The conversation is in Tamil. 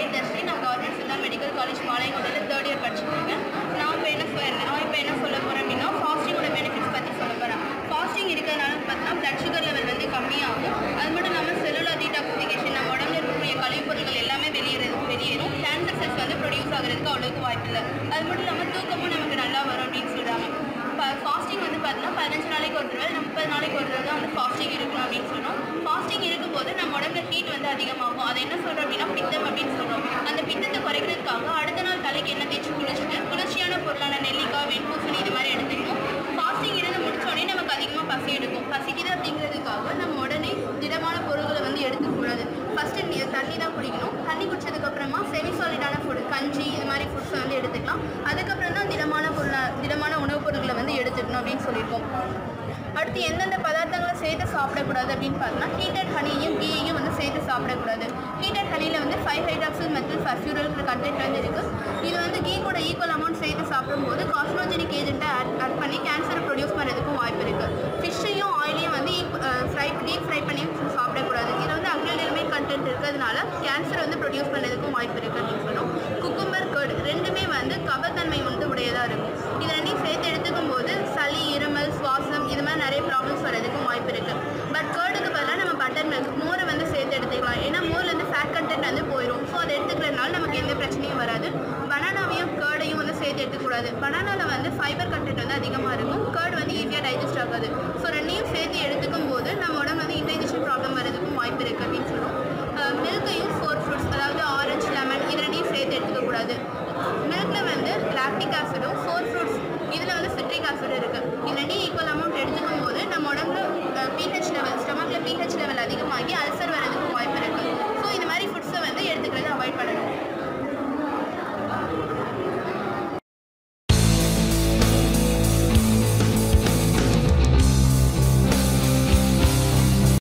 பேர் தர்ஷினி நான் கவர்மெண்ட் சித்தா மெடிக்கல் காலேஜ் பாளையங்கோட்டையில் தேர்ட் இயர் படிச்சுட்டு இருக்கேன் நான் இப்போ என்ன சொல் நான் இப்போ என்ன சொல்ல போகிறேன் அப்படின்னா ஃபாஸ்டிங்கோட பெனிஃபிட்ஸ் பற்றி சொல்ல போகிறேன் ஃபாஸ்டிங் இருக்கிறதுனால பார்த்தீங்கன்னா பிளட் சுகர் லெவல் வந்து கம்மியாகும் அது மட்டும் இல்லாமல் செல்லுலர் டீடாக்சிஃபிகேஷன் நம்ம உடம்புல இருக்கக்கூடிய கழிவுப் பொருட்கள் எல்லாமே வெளியேறது வெளியேறும் கேன்சர் செல்ஸ் வந்து ப்ரொடியூஸ் ஆகிறதுக்கு அவ்வளோக்கு வாய்ப்பு இல்லை அது மட்டும் இல்லாமல் தூக்கமும் நமக்கு நல்லா வரும் அப்படின்னு சொல்கிறாங்க இப்போ ஃபாஸ்டிங் வந்து பார்த்தீங்கன்னா பதினஞ்சு நாளைக்கு ஒரு தடவை முப்பது நாளைக்கு ஒரு தடவை தான் வந்து ஃபாஸ்டிங் இருக்கணும் அப்படின்னு சொன்னோம் ஃபாஸ்டிங் இருக்கும்போது நம்ம உடம்புல ஹீட் வந்து அதிகமாகும் அதை என்ன சொல்கிறோம் அப்படின்னா பித்தம் அப்படின்னு சொல்கிறோம் அந்த பித்தத்தை குறைக்கிறதுக்காக அடுத்த நாள் தலைக்கு எண்ணெய் தேய்ச்சி குளிச்சுட்டு குளிர்ச்சியான பொருளான நெல்லிக்காய் வெண்பூசணி இது மாதிரி எடுத்துக்கணும் ஃபாஸ்டிங் இருந்து முடிச்சோடனே நமக்கு அதிகமாக பசி எடுக்கும் பசிக்குது அப்படிங்கிறதுக்காக நம்ம உடனே திடமான பொருட்களை வந்து எடுத்துக்கூடாது ஃபஸ்ட்டு நீ தண்ணி தான் குடிக்கணும் தண்ணி குடிச்சதுக்கப்புறமா செமி சாலிடான ஃபுட் கஞ்சி இது மாதிரி ஃபுட்ஸ் வந்து எடுத்துக்கலாம் அதுக்கப்புறம் தான் திடமான பொருளை திடமான உணவுப் பொருட்களை வந்து எடுத்துக்கணும் அப்படின்னு சொல்லியிருக்கோம் அடுத்து எந்தெந்த பதார்த்தங்களை சேர்த்து சாப்பிடக்கூடாது அப்படின்னு பார்த்தோம்னா ஹீட்டட் ஹனியையும் கீயையும் வந்து சேர்த்து சாப்பிடக்கூடாது ஹீட்டட் ஹனியில் வந்து five hydroxyl methyl furfural content வந்து இருக்குது இது வந்து கீ கூட ஈக்குவல் அமௌண்ட் சேர்த்து சாப்பிடும்போது காஸ்மோஜெனிக் ஏஜென்ட்டை ஆட் ஆட் பண்ணி கேன்சர் ப்ரொடியூஸ் பண்ணுறதுக்கும் வாய்ப்பு இருக்குது ஃபிஷ்ஷையும் ஆயிலையும் வந்து ஃப்ரை டீப் ஃப்ரை பண்ணி சாப்பிடக்கூடாது இதில் வந்து அக்ரிலிலுமே கண்டென்ட் இருக்கிறதுனால கேன்சர் வந்து ப்ரொடியூஸ் பண்ணுறதுக்கும் வாய்ப்பு இருக்குது அப்படின்னு சொல்லும் குக்கும்பர் கர்டு ரெண்டுமே வந்து கபத்தன்மை வந்து உடையதாக இருக்கும் இது ரெண்டையும் சேர்த்து எடுத்துக்கும் போது சளி இருமல் சுவாசம் இது மாதிரி நிறைய ப்ராப்ளம்ஸ் வரதுக்கும் வாய்ப்பு இருக்குது பட் கேர்டுக்கு பதிலாக நம்ம பட்டர் மில்க் மோரை வந்து சேர்த்து எடுத்துக்கலாம் ஏன்னா மோர்லேருந்து ஃபேட் கண்டென்ட் வந்து போயிடும் ஸோ அதை எடுத்துக்கிறதுனால நமக்கு எந்த பிரச்சனையும் வராது பனானாவையும் கேர்டையும் வந்து சேர்த்து எடுத்துக்கூடாது பனானாவில் வந்து ஃபைபர் கண்டென்ட் வந்து அதிகமாக இருக்கும் கேர்டு வந்து ஈஸியாக டைஜஸ்ட் ஆகாது ஸோ ரெண்டையும் சேர்த்து எடுத்துக்கும் போது நம்ம உடம்பு வந்து இன்டைஜஷன் ப்ராப்ளம் வரதுக்கும் வாய்ப்பு இருக்குது அப்படின்னு சொல்லுவோம் மில்கையும் ஃபோர் ஃப்ரூட்ஸ் அதாவது ஆரஞ்சு லெமன் இது ரெண்டையும் சேர்த்து எடுத்துக்கக்கூடாது மில்கில் வந்து லாக்டிக் ஆசிடும் ஃபோர் ஃப்ரூட்ஸ் இதில் வந்து சிட்ரிக் ஆசிட் இருக்குது இது ரெண்டையும் ஈக்குவல் அமௌண்ட் எடுத்துக்கும் போது நம்ம உடம்புல பிஹெச் லெவல் ஸ்டமக்கில் பிஹெச் லெவல் அதிகமாகி அல்சர் வரதுக்கும் வாய்ப்பு இருக்குது ஸோ இந்த மாதிரி ஃபுட்ஸை வந்து எடுத்துக்கிறது அவாய்ட் பண்ணணும்